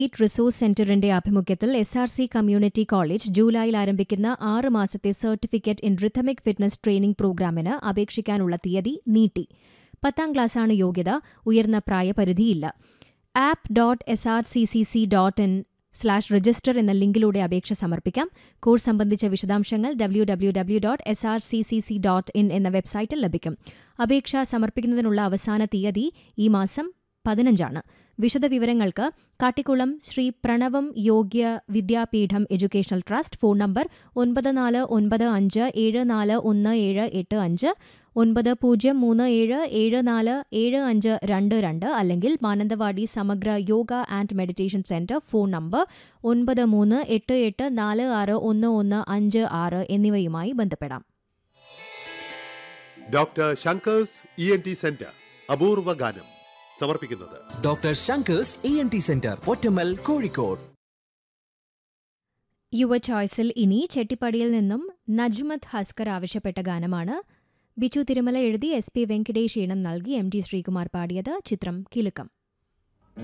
it resource സെന്ററിന്റെ ആഭിമുഖ്യത്തിൽ S R C community college ജൂലൈയിൽ ആരംഭിക്കുന്ന ആറ് മാസത്തെ certificate in rhythmic fitness training പ്രോഗ്രാമിന് അപേക്ഷിക്കാനുള്ള തീയതി നീട്ടി പത്താം ക്ലാസ്സാണ് യോഗ്യത ഉയർന്ന പ്രായപരിധിയില്ല app dot S R C C C dot in slash register എന്ന ലിങ്കിലൂടെ അപേക്ഷ സമർപ്പിക്കാം കോഴ്സ് സംബന്ധിച്ച വിശദാംശങ്ങൾ W W W dot S R C C C dot in എന്ന വെബ്സൈറ്റിൽ ലഭിക്കും അപേക്ഷ സമർപ്പിക്കുന്നതിനുള്ള അവസാന തീയതി ഈ മാസം പതിനഞ്ചാണ് വിശദവിവരങ്ങൾക്ക് Kattikkulam Shri Pranavam Yogya Vidyapeetham educational trust phone number ഒൻപത് നാല് ഒൻപത് അഞ്ച് ഏഴ് നാല് ഒന്ന് ഏഴ് എട്ട് അഞ്ച് ഒൻപത് പൂജ്യം മൂന്ന് ഏഴ് ഏഴ് നാല് ഏഴ് അഞ്ച് രണ്ട് രണ്ട് അല്ലെങ്കിൽ Mananthavady Samagra Yoga and meditation centre phone number ഒൻപത് മൂന്ന് എട്ട് എട്ട് നാല് ആറ് ഒന്ന് ഒന്ന് അഞ്ച് ആറ് എന്നിവയുമായി ബന്ധപ്പെടാം doctor Shankar's E N T centre അപൂർവ ഗാനം സമർപ്പിക്കുന്നത് doctor Shankar's E N T centre Pottammal Kozhikode യുവ ചോയ്സിൽ ഇനി ചെട്ടിപ്പടിയിൽ നിന്നും നജ്മത് ഹസ്കർ ആവശ്യപ്പെട്ട ഗാനമാണ് ബിച്ചു തിരുമല എഴുതി എസ് പി വെങ്കടേഷ് ഈണം നൽകി എം ടി ശ്രീകുമാർ പാടിയത് ചിത്രം കിലുക്കം